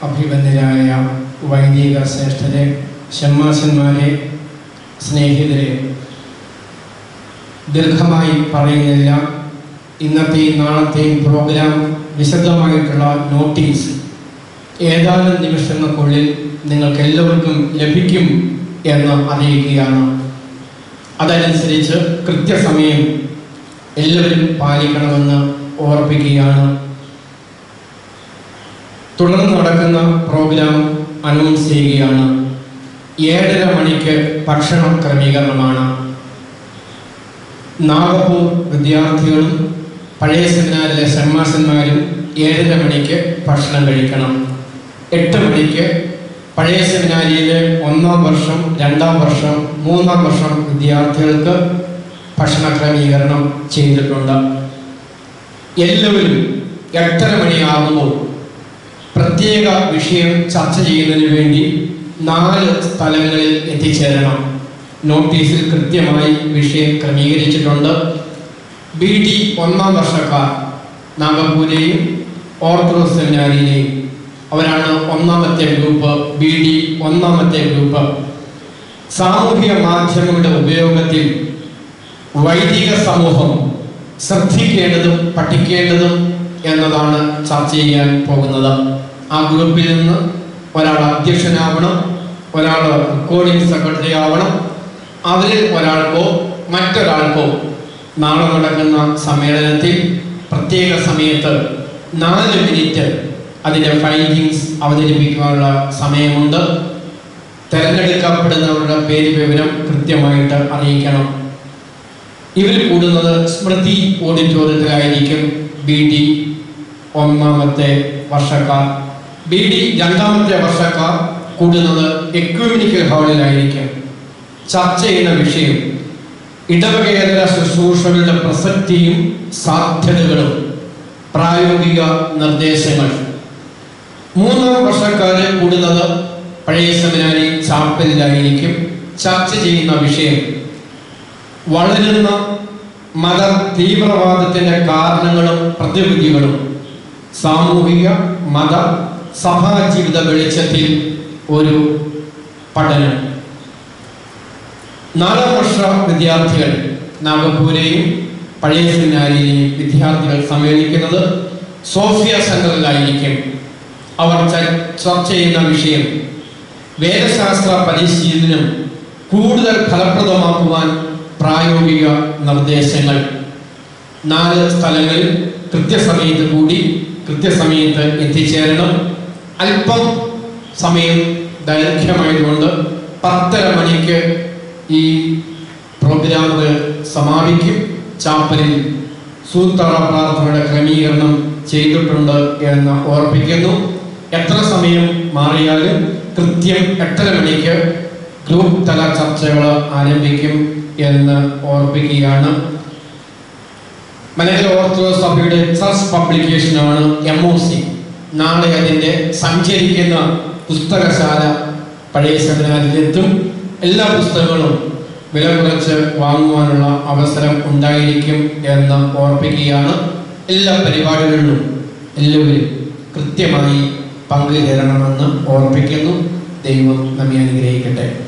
അഭിമന്യരായ വൈദിക ശ്രേഷ്ഠരെ ഷമ്മാസന്മാരെ സ്നേഹിതരെ ദീർഘമായി പറയുന്നില്ല ഇന്നത്തെയും നാളത്തെയും പ്രോഗ്രാം വിശദമായിട്ടുള്ള നോട്ടീസ് ഏതാനും നിമിഷങ്ങൾക്കുള്ളിൽ നിങ്ങൾക്ക് എല്ലാവർക്കും ലഭിക്കും എന്ന് അറിയിക്കുകയാണ് അതനുസരിച്ച് കൃത്യസമയം എല്ലാവരും പാലിക്കണമെന്ന് ഓർപ്പിക്കുകയാണ് തുടർന്ന് നടക്കുന്ന പ്രോഗ്രാം അനൗൺസ് ചെയ്യുകയാണ് ഏഴര മണിക്ക് ഭക്ഷണ ക്രമീകരണമാണ് നാഗപ്പൂർ വിദ്യാർത്ഥികളും പഴയ സെമിനാറിലെ ഷമ്മാസന്മാരും ഏഴര മണിക്ക് ഭക്ഷണം കഴിക്കണം എട്ട് മണിക്ക് പഴയ സെമിനാരിയിലെ ഒന്നാം വർഷം രണ്ടാം വർഷം മൂന്നാം വർഷം വിദ്യാർത്ഥികൾക്ക് ഭക്ഷണ ക്രമീകരണം ചെയ്തിട്ടുണ്ട് എല്ലാവരും എട്ടര മണിയാകുമ്പോൾ പ്രത്യേക വിഷയം ചർച്ച ചെയ്യുന്നതിന് വേണ്ടി നാല് സ്ഥലങ്ങളിൽ എത്തിച്ചേരണം നോട്ടീസിൽ കൃത്യമായി വിഷയം ക്രമീകരിച്ചിട്ടുണ്ട് ബി ഡി ഒന്നാം വർഷക്കാർ നാഗപ്പൂരെയും ഓർത്തഡോക്സ് സെമിനാരിയിലെയും അവരാണ് ഒന്നാമത്തെ ഗ്രൂപ്പ് ബി ഡി ഒന്നാമത്തെ ഗ്രൂപ്പ് സാമൂഹിക മാധ്യമങ്ങളുടെ ഉപയോഗത്തിൽ വൈദിക സമൂഹം ശ്രദ്ധിക്കേണ്ടതും പഠിക്കേണ്ടതും എന്നതാണ് ചർച്ച ചെയ്യാൻ പോകുന്നത് ആ ഗ്രൂപ്പിൽ നിന്ന് ഒരാൾ അധ്യക്ഷനാവണം ഒരാൾ റെക്കോർഡിംഗ് സെക്രട്ടറി ആവണം അവരിൽ ഒരാൾക്കോ മറ്റൊരാൾക്കോ നാളെ നടക്കുന്ന സമ്മേളനത്തിൽ പ്രത്യേക സമയത്ത് നാല് മിനിറ്റ് അതിൻ്റെ ഫൈൻഡിങ്സ് അവതരിപ്പിക്കാനുള്ള സമയമുണ്ട് തിരഞ്ഞെടുക്കപ്പെടുന്നവരുടെ പേര് വിവരം കൃത്യമായിട്ട് അറിയിക്കണം ഇവർ കൂടുന്നത് സ്മൃതി ഓഡിറ്റോറിയത്തിലായിരിക്കും ബി ഡി ഒന്നാമത്തെ വർഷക്കാർ ബി ഡി രണ്ടാമത്തെ വർഷക്കാർ കൂടുന്നത് എക്യൂമിനിക്കൽ ഹാളിലായിരിക്കും ചർച്ച ചെയ്യുന്ന വിഷയം ഇടവകേതര ശുശ്രൂഷകളുടെ പ്രസക്തിയും സാധ്യതകളും പ്രായോഗിക നിർദ്ദേശങ്ങൾ മൂന്നാം വർഷക്കാര് കൂടുന്നത് പഴയ സെമിനാരി ചാപ്പലിലായിരിക്കും ചർച്ച ചെയ്യുന്ന വിഷയം വളരുന്ന മത തീവ്രവാദത്തിന്റെ കാരണങ്ങളും പ്രതിവിധികളും സാമൂഹിക മത സഭാ ജീവിത വെളിച്ചത്തിൽ ഒരു പഠനം നാലാം വർഷ വിദ്യാർത്ഥികൾ നാഗപ്പൂരെയും പഴയ സെമിനാരിയിലെയും വിദ്യാർത്ഥികൾ സമ്മേളിക്കുന്നത് സോഫിയ സെന്ററിലായിരിക്കും അവർ ച- ചർച്ച ചെയ്യുന്ന വിഷയം വേദശാസ്ത്ര പരിശീലനം കൂടുതൽ ഫലപ്രദമാക്കുവാൻ പ്രായോഗിക നിർദ്ദേശങ്ങൾ നാല് സ്ഥലങ്ങളിൽ കൃത്യസമയത്ത് കൂടി കൃത്യസമയത്ത് എത്തിച്ചേരണം അല്പം സമയം ദൈർഘ്യമായതുകൊണ്ട് പത്തര മണിക്ക് ഈ പ്രോഗ്രാമുകൾ സമാപിക്കും ചാപ്പലിൽ സൂത്തറ പ്രാർത്ഥനയുടെ ക്രമീകരണം ചെയ്തിട്ടുണ്ട് എന്ന് ഓർപ്പിക്കുന്നു എത്ര സമയം മാറിയാലും കൃത്യം എട്ടര മണിക്ക് ഗ്രൂപ്പ് തല ചർച്ചകൾ ആരംഭിക്കും എന്ന് ഓർപ്പിക്കുകയാണ് മലയാള ഓർത്തഡോക്സ് സഭയുടെ ചർച്ച് പബ്ലിക്കേഷനാണ് എം ഒ സി നാളെ അതിൻ്റെ സഞ്ചരിക്കുന്ന പുസ്തകശാല പഴയ സെമിനാരിലെത്തും എല്ലാ പുസ്തകങ്ങളും വില കുറച്ച് വാങ്ങുവാനുള്ള അവസരം ഉണ്ടായിരിക്കും എന്ന് ഓർപ്പിക്കുകയാണ് എല്ലാ പരിപാടികളിലും എല്ലാവരും കൃത്യമായി പങ്കുചേരണമെന്ന് ഓർപ്പിക്കുന്നു ദൈവം നമ്മെ അനുഗ്രഹിക്കട്ടെ